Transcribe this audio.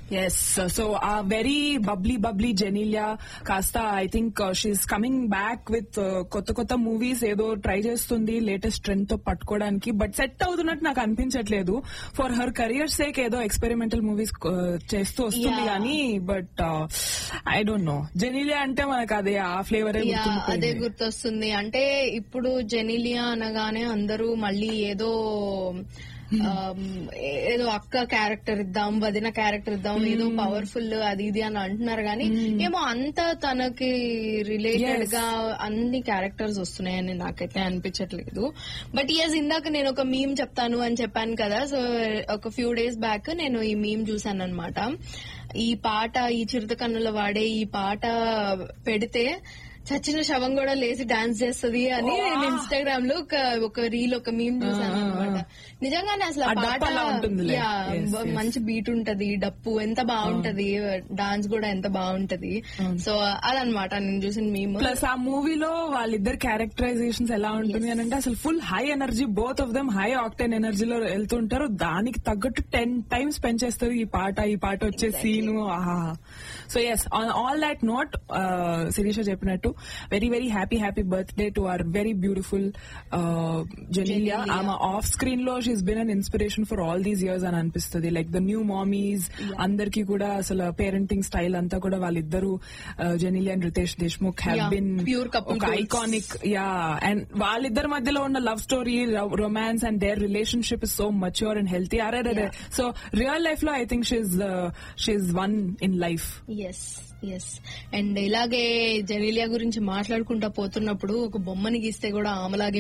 Yes so uh very bubbly bubbly Genelia కాస్త I think she is coming back with కొత్త కొత్త movies ఏదో try చేస్తుంది లేటెస్ట్ ట్రెండ్ తో పట్టుకోవడానికి బట్ సెట్ అవుతున్నట్టు నాకు అనిపించట్లేదు ఫర్ హర్ కెరియర్ సేక్ ఏదో ఎక్స్పెరిమెంటల్ మూవీస్ చేస్తూ వస్తుంది Yeah. కానీ but I don't know Genelia అంటే మనకు అదే ఆ ఫ్లేవర్ యా, అదే గుర్తొస్తుంది అంటే ఇప్పుడు జెనిలియా అనగానే అందరూ మళ్ళీ ఏదో ఆమ్, ఏదో అక్క క్యారెక్టర్ ఇద్దాం వదిన క్యారెక్టర్ ఇద్దాం ఏదో పవర్ఫుల్ అది ఇది అని అంటున్నారు కానీ ఏమో అంత తనకి రిలేటెడ్ Yes. గా అన్ని క్యారెక్టర్స్ వస్తున్నాయని నాకైతే అనిపించట్లేదు బట్ ఎస్ ఇందాక నేను ఒక మీమ్ చెప్తాను అని చెప్పాను కదా సో ఒక ఫ్యూ డేస్ బ్యాక్ నేను ఈ మీమ్ చూసాను అనమాట ఈ పాట ఈ చిరుత కన్నుల వాడే ఈ పాట పెడితే చచ్చిన శవం కూడా లేచి డాన్స్ చేస్తది అని నేను ఇన్స్టాగ్రామ్ లో ఒక ఒక రీల్ ఒక మీమ్ చూసాను అనమాట నిజంగానే అసలు ఆ ఆ డప్పు పాట అలా ఉంటుందిలే. యా, Yes, బ- yes. మంచి బీట్ ఉంటది డప్పు ఎంత బాగుంటది డాన్స్ కూడా ఎంత బాగుంటది సో అదనమాట నేను చూసిన మీమ్ ప్లస్ ఆ మూవీలో వాళ్ళిద్దరు క్యారెక్టరైజేషన్స్ ఎలా ఉంటుంది అని అంటే అసలు full high energy both of them high octane ఎనర్జీలో వెళ్తుంటారు దానికి తగ్గట్టు టెన్ టైమ్స్ పెంచేస్తుంది ఈ పాట ఈ పాట వచ్చే సీను ఆహా so yes on all that note Sirisha చెప్పినట్టు very very happy happy birthday to our very beautiful Genelia Genelia. ఆమె ఆఫ్ స్క్రీన్ లో she's been an inspiration for all these years అని అనిపిస్తుంది లైక్ ద న్యూ మామీస్ అందరికి కూడా అసలు పేరెంటింగ్ స్టైల్ అంతా కూడా వాళ్ళిద్దరు Genelia and Riteish Deshmukh have Yeah, been pure couple ఒక goals. ఐకానిక్ యా అండ్ వాళ్ళిద్దరి మధ్యలో ఉన్న love story romance and their relationship is so mature and healthy అరే Yeah. సో రియల్ లైఫ్ లో I think she's she's one in life yes yes and ఇలాగే జెనీలియా గురించి మాట్లాడుకుంటా పోతున్నప్పుడు ఒక బొమ్మని గీస్తే కూడా ఆమెలాగే